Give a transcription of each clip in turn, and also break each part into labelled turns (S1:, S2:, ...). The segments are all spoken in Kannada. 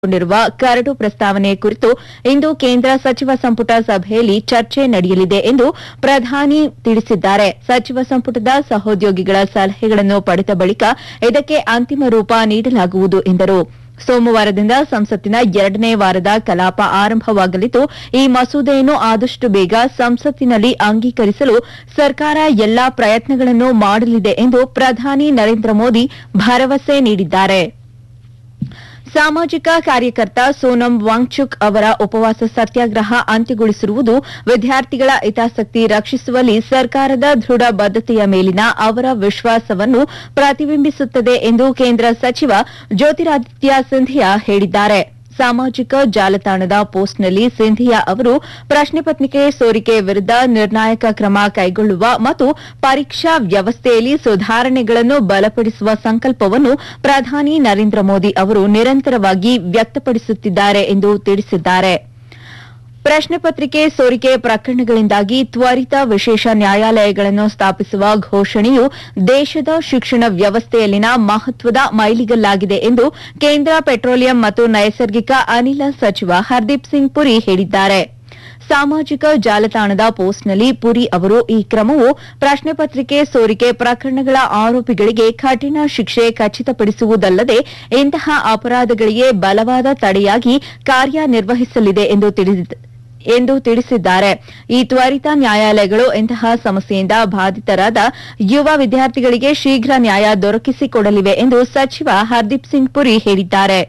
S1: ಕೊಂಡಿರುವ ಕರಡು ಪ್ರಸ್ತಾವನೆ ಕುರಿತು ಇಂದು ಕೇಂದ್ರ ಸಚಿವ ಸಂಪುಟ ಸಭೆಯಲ್ಲಿ ಚರ್ಚೆ ನಡೆಯಲಿದೆ ಎಂದು ಪ್ರಧಾನಿ ತಿಳಿಸಿದ್ದಾರೆ ಸಚಿವ ಸಂಪುಟದ ಸಹೋದ್ಯೋಗಿಗಳ ಸಲಹೆಗಳನ್ನು ಪಡೆದ ಬಳಿಕ ಇದಕ್ಕೆ ಅಂತಿಮ ರೂಪ ನೀಡಲಾಗುವುದು ಎಂದರು ಸೋಮವಾರದಿಂದ ಸಂಸತ್ತಿನ ಎರಡನೇ ವಾರದ ಕಲಾಪ ಆರಂಭವಾಗಲಿದ್ದು ಈ ಮಸೂದೆಯನ್ನು ಆದಷ್ಟು ಬೇಗ ಸಂಸತ್ತಿನಲ್ಲಿ ಅಂಗೀಕರಿಸಲು ಸರ್ಕಾರ ಎಲ್ಲಾ ಪ್ರಯತ್ನಗಳನ್ನು ಮಾಡಲಿದೆ ಎಂದು ಪ್ರಧಾನಿ ನರೇಂದ್ರ ಮೋದಿ ಭರವಸೆ ನೀಡಿದ್ದಾರೆ ಸಾಮಾಜಿಕ ಕಾರ್ಯಕರ್ತ ಸೋನಂ ವಾಂಗ್ಚುಕ್ ಅವರ ಉಪವಾಸ ಸತ್ಯಾಗ್ರಹ ಅಂತ್ಯಗೊಳಿಸಿರುವುದು ವಿದ್ಯಾರ್ಥಿಗಳ ಹಿತಾಸಕ್ತಿ ರಕ್ಷಿಸುವಲ್ಲಿ ಸರ್ಕಾರದ ದೃಢ ಬದ್ಧತೆಯ ಮೇಲಿನ ಅವರ ವಿಶ್ವಾಸವನ್ನು ಪ್ರತಿಬಿಂಬಿಸುತ್ತದೆ ಎಂದು ಕೇಂದ್ರ ಸಚಿವ ಜ್ಯೋತಿರಾದಿತ್ಯ ಸಿಂಧಿಯಾ ಹೇಳಿದ್ದಾರೆ ಸಾಮಾಜಿಕ ಜಾಲತಾಣದ ಪೋಸ್ಟ್ನಲ್ಲಿ ಸಿಂಧಿಯಾ ಅವರು ಪ್ರಶ್ನೆ ಪತ್ರಿಕೆ ಸೋರಿಕೆ ವಿರುದ್ದ ನಿರ್ಣಾಯಕ ಕ್ರಮ ಕೈಗೊಳ್ಳುವ ಮತ್ತು ಪರೀಕ್ಷಾ ವ್ಯವಸ್ಥೆಯಲ್ಲಿ ಸುಧಾರಣೆಗಳನ್ನು ಬಲಪಡಿಸುವ ಸಂಕಲ್ಪವನ್ನು ಪ್ರಧಾನಿ ನರೇಂದ್ರ ಮೋದಿ ಅವರು ನಿರಂತರವಾಗಿ ವ್ಯಕ್ತಪಡಿಸುತ್ತಿದ್ದಾರೆ ಎಂದು ತಿಳಿಸಿದ್ದಾರೆ ಪ್ರಶ್ನೆ ಪತ್ರಿಕೆ ಸೋರಿಕೆ ಪ್ರಕರಣಗಳಿಂದಾಗಿ ತ್ವರಿತ ವಿಶೇಷ ನ್ಯಾಯಾಲಯಗಳನ್ನು ಸ್ಥಾಪಿಸುವ ಘೋಷಣೆಯು ದೇಶದ ಶಿಕ್ಷಣ ವ್ಯವಸ್ಥೆಯಲ್ಲಿನ ಮಹತ್ವದ ಮೈಲಿಗಲ್ಲಾಗಿದೆ ಎಂದು ಕೇಂದ್ರ ಪೆಟ್ರೋಲಿಯಂ ಮತ್ತು ನೈಸರ್ಗಿಕ ಅನಿಲ ಸಚಿವ ಹರ್ದೀಪ್ ಸಿಂಗ್ ಪುರಿ ಹೇಳಿದ್ದಾರೆ ಸಾಮಾಜಿಕ ಜಾಲತಾಣದ ಪೋಸ್ಟ್ನಲ್ಲಿ ಪುರಿ ಅವರು ಈ ಕ್ರಮವು ಪ್ರಶ್ನೆ ಪತ್ರಿಕೆ ಸೋರಿಕೆ ಪ್ರಕರಣಗಳ ಆರೋಪಿಗಳಿಗೆ ಕಠಿಣ ಶಿಕ್ಷೆ ಖಚಿತಪಡಿಸುವುದಲ್ಲದೆ ಇಂತಹ ಅಪರಾಧಗಳಿಗೆ ಬಲವಾದ ತಡೆಯಾಗಿ ಕಾರ್ಯನಿರ್ವಹಿಸಲಿದೆ ಎಂದು ತಿಳಿಸಿದ್ದಾರೆ ಎಂದು ತಿಳಿಸಿದ್ದಾರೆ ಈ ತ್ವರಿತ ನ್ಯಾಯಾಲಯಗಳು ಇಂತಹ ಸಮಸ್ಯೆಯಿಂದ ಬಾಧಿತರಾದ ಯುವ ವಿದ್ಯಾರ್ಥಿಗಳಿಗೆ ಶೀಘ್ರ ನ್ಯಾಯ ದೊರಕಿಸಿಕೊಡಲಿವೆ ಎಂದು ಸಚಿವ ಹರ್ದೀಪ್ ಸಿಂಗ್ ಪುರಿ ಹೇಳಿದ್ದಾರೆ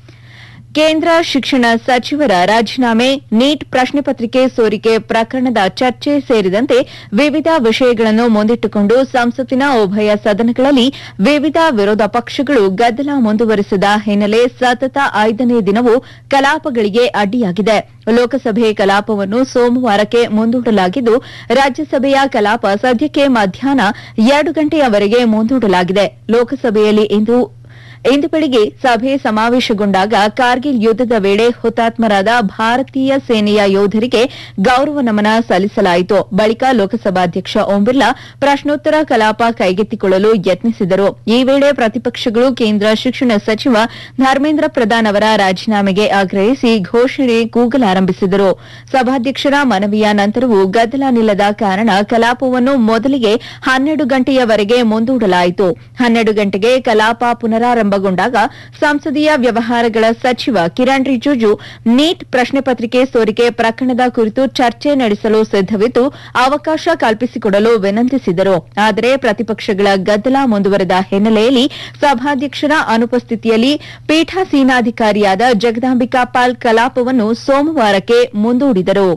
S1: ಕೇಂದ್ರ ಶಿಕ್ಷಣ ಸಚಿವರ ರಾಜೀನಾಮೆ ನೀಟ್ ಪ್ರಶ್ನೆ ಪತ್ರಿಕೆ ಸೋರಿಕೆ ಪ್ರಕರಣದ ಚರ್ಚೆ ಸೇರಿದಂತೆ ವಿವಿಧ ವಿಷಯಗಳನ್ನು ಮುಂದಿಟ್ಟುಕೊಂಡು ಸಂಸತ್ತಿನ ಉಭಯ ಸದನಗಳಲ್ಲಿ ವಿವಿಧ ವಿರೋಧ ಪಕ್ಷಗಳು ಗದ್ದಲ ಮುಂದುವರೆಸಿದ ಹಿನ್ನೆಲೆ ಸತತ ಐದನೇ ದಿನವೂ ಕಲಾಪಗಳಿಗೆ ಅಡ್ಡಿಯಾಗಿದೆ ಲೋಕಸಭೆ ಕಲಾಪವನ್ನು ಸೋಮವಾರಕ್ಕೆ ಮುಂದೂಡಲಾಗಿದ್ದು ರಾಜ್ಯಸಭೆಯ ಕಲಾಪ ಸದ್ಯಕ್ಕೆ ಮಧ್ಯಾಹ್ನ ಎರಡು ಗಂಟೆಯವರೆಗೆ ಮುಂದೂಡಲಾಗಿದೆ ಲೋಕಸಭೆಯಲ್ಲಿ ಇಂದು ಇಂದು ಬೆಳಿಗ್ಗೆ ಸಭೆ ಸಮಾವೇಶಗೊಂಡಾಗ ಕಾರ್ಗಿಲ್ ಯುದ್ದದ ವೇಳೆ ಹುತಾತ್ಮರಾದ ಭಾರತೀಯ ಸೇನೆಯ ಯೋಧರಿಗೆ ಗೌರವ ನಮನ ಸಲ್ಲಿಸಲಾಯಿತು ಬಳಿಕ ಲೋಕಸಭಾಧ್ಯಕ್ಷ ಓಂ ಬಿರ್ಲಾ ಪ್ರಶ್ನೋತ್ತರ ಕಲಾಪ ಕೈಗೆತ್ತಿಕೊಳ್ಳಲು ಯತ್ನಿಸಿದರು ಈ ವೇಳೆ ಪ್ರತಿಪಕ್ಷಗಳು ಕೇಂದ್ರ ಶಿಕ್ಷಣ ಸಚಿವ ಧರ್ಮೇಂದ್ರ ಪ್ರಧಾನ್ ಅವರ ರಾಜೀನಾಮೆಗೆ ಆಗ್ರಹಿಸಿ ಘೋಷಣೆ ಕೂಗಲಾರಂಭಿಸಿದರು ಸಭಾಧ್ಯಕ್ಷರ ಮನವಿಯ ನಂತರವೂ ಗದ್ದಲ ನಿಲ್ಲದ ಕಾರಣ ಕಲಾಪವನ್ನು ಮೊದಲಿಗೆ ಹನ್ನೆರಡು ಗಂಟೆಯವರೆಗೆ ಮುಂದೂಡಲಾಯಿತು ಹನ್ನೆರಡು ಗಂಟೆಗೆ ಕಲಾಪ ಪುನರಾರಂಭಗೊಂಡಾಗ ಸಂಸದೀಯ ವ್ಯವಹಾರಗಳ ಸಚಿವ ಕಿರಣ್ ರಿಜಿಜು ನೀಟ್ ಪ್ರಶ್ನೆ ಪತ್ರಿಕೆ ಸೋರಿಕೆ ಪ್ರಕರಣದ ಕುರಿತು ಚರ್ಚೆ ನಡೆಸಲು ಸಿದ್ದವಿದ್ದು ಅವಕಾಶ ಕಲ್ಪಿಸಿಕೊಡಲು ವಿನಂತಿಸಿದರು ಆದರೆ ಪ್ರತಿಪಕ್ಷಗಳ ಗದ್ದಲ ಮುಂದುವರೆದ ಹಿನ್ನೆಲೆಯಲ್ಲಿ ಸಭಾಧ್ಯಕ್ಷರ ಅನುಪಸ್ಥಿತಿಯಲ್ಲಿ ಪೀಠಾಸೀನಾಧಿಕಾರಿಯಾದ ಜಗದಾಂಬಿಕಾ ಪಾಲ್ ಕಲಾಪವನ್ನು ಸೋಮವಾರಕ್ಕೆ ಮುಂದೂಡಿದರು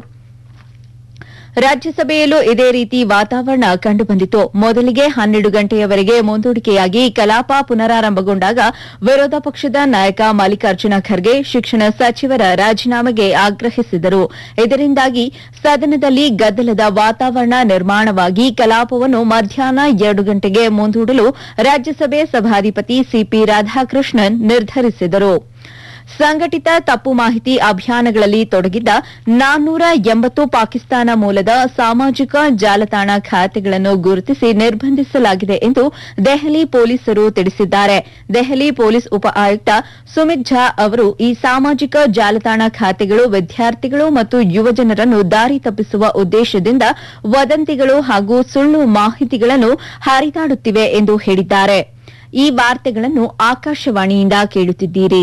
S1: ರಾಜ್ಯಸಭೆಯಲ್ಲೂ ಇದೇ ರೀತಿ ವಾತಾವರಣ ಕಂಡುಬಂದಿತು ಮೊದಲಿಗೆ ಹನ್ನೆರಡು ಗಂಟೆಯವರೆಗೆ ಮುಂದೂಡಿಕೆಯಾಗಿ ಕಲಾಪ ಪುನರಾರಂಭಗೊಂಡಾಗ ವಿರೋಧ ಪಕ್ಷದ ನಾಯಕ ಮಲ್ಲಿಕಾರ್ಜುನ ಖರ್ಗೆ ಶಿಕ್ಷಣ ಸಚಿವರ ರಾಜೀನಾಮೆಗೆ ಆಗ್ರಹಿಸಿದರು ಇದರಿಂದಾಗಿ ಸದನದಲ್ಲಿ ಗದ್ದಲದ ವಾತಾವರಣ ನಿರ್ಮಾಣವಾಗಿ ಕಲಾಪವನ್ನು ಮಧ್ಯಾಹ್ನ ಎರಡು ಗಂಟೆಗೆ ಮುಂದೂಡಲು ರಾಜ್ಯಸಭೆ ಸಭಾಧಿಪತಿ ಸಿಪಿ ರಾಧಾಕೃಷ್ಣನ್ ನಿರ್ಧರಿಸಿದರು ಸಂಘಟಿತ ತಪ್ಪು ಮಾಹಿತಿ ಅಭಿಯಾನಗಳಲ್ಲಿ ತೊಡಗಿದ್ದ ನಾನ್ನೂರ ಎಂಬತ್ತು ಪಾಕಿಸ್ತಾನ ಮೂಲದ ಸಾಮಾಜಿಕ ಜಾಲತಾಣ ಖಾತೆಗಳನ್ನು ಗುರುತಿಸಿ ನಿರ್ಬಂಧಿಸಲಾಗಿದೆ ಎಂದು ದೆಹಲಿ ಪೊಲೀಸರು ತಿಳಿಸಿದ್ದಾರೆ ದೆಹಲಿ ಪೊಲೀಸ್ ಉಪ ಆಯುಕ್ತ ಸುಮಿತ್ ಝಾ ಅವರು ಈ ಸಾಮಾಜಿಕ ಜಾಲತಾಣ ಖಾತೆಗಳು ವಿದ್ಯಾರ್ಥಿಗಳು ಮತ್ತು ಯುವಜನರನ್ನು ದಾರಿ ತಪ್ಪಿಸುವ ಉದ್ದೇಶದಿಂದ ವದಂತಿಗಳು ಹಾಗೂ ಸುಳ್ಳು ಮಾಹಿತಿಗಳನ್ನು ಹರಿದಾಡುತ್ತಿವೆ ಎಂದು ಹೇಳಿದ್ದಾರೆ ಈ ವಾರ್ತೆಗಳನ್ನು ಆಕಾಶವಾಣಿಯಿಂದ ಕೇಳುತ್ತಿದ್ದೀರಿ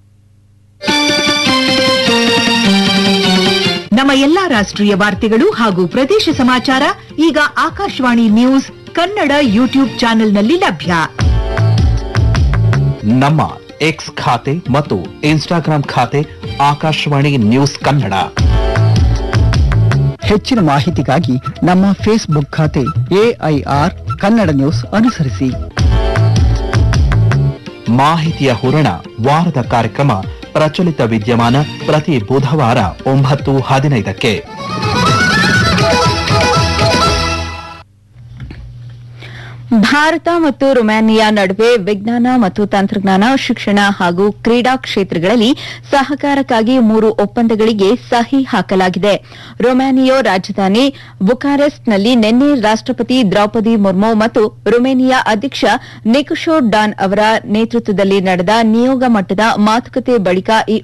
S2: ನಮ್ಮ ಎಲ್ಲಾ ರಾಷ್ಟ್ರೀಯ ವಾರ್ತೆಗಳು ಹಾಗೂ ಪ್ರದೇಶ ಸಮಾಚಾರ ಈಗ ಆಕಾಶವಾಣಿ ನ್ಯೂಸ್ ಕನ್ನಡ ಯೂಟ್ಯೂಬ್ ಚಾನೆಲ್ನಲ್ಲಿ ಲಭ್ಯ
S3: ನಮ್ಮ ಎಕ್ಸ್ ಖಾತೆ ಮತ್ತು ಇನ್ಸ್ಟಾಗ್ರಾಂ ಖಾತೆ ಆಕಾಶವಾಣಿ ನ್ಯೂಸ್ ಕನ್ನಡ
S4: ಹೆಚ್ಚಿನ ಮಾಹಿತಿಗಾಗಿ ನಮ್ಮ ಫೇಸ್ಬುಕ್ ಖಾತೆ ಎಐಆರ್ ಕನ್ನಡ ನ್ಯೂಸ್ ಅನುಸರಿಸಿ
S3: ಮಾಹಿತಿಯ ಹೂರಣ ವಾರದ ಕಾರ್ಯಕ್ರಮ ಪ್ರಚಲಿತ ವಿದ್ಯಮಾನ ಪ್ರತಿ ಬುಧವಾರ ಒಂಬತ್ತು ಹದಿನೈದಕ್ಕೆ
S1: ಭಾರತ ಮತ್ತು ರೊಮಾನಿಯಾ ನಡುವೆ ವಿಜ್ಞಾನ ಮತ್ತು ತಂತ್ರಜ್ಞಾನ ಶಿಕ್ಷಣ ಹಾಗೂ ಕ್ರೀಡಾ ಕ್ಷೇತ್ರಗಳಲ್ಲಿ ಸಹಕಾರಕ್ಕಾಗಿ ಮೂರು ಒಪ್ಪಂದಗಳಿಗೆ ಸಹಿ ಹಾಕಲಾಗಿದೆ ರೊಮಾನಿಯಾ ರಾಜಧಾನಿ ಬುಕಾರೆಸ್ಟ್ನಲ್ಲಿ ನಿನ್ನೆ ರಾಷ್ಟಪತಿ ದ್ರೌಪದಿ ಮುರ್ಮು ಮತ್ತು ರೊಮೇನಿಯಾ ಅಧ್ಯಕ್ಷ ನಿಕುಶೋ ಡಾನ್ ಅವರ ನೇತೃತ್ವದಲ್ಲಿ ನಡೆದ ನಿಯೋಗ ಮಟ್ಟದ ಮಾತುಕತೆ ಬಳಿಕ ಈ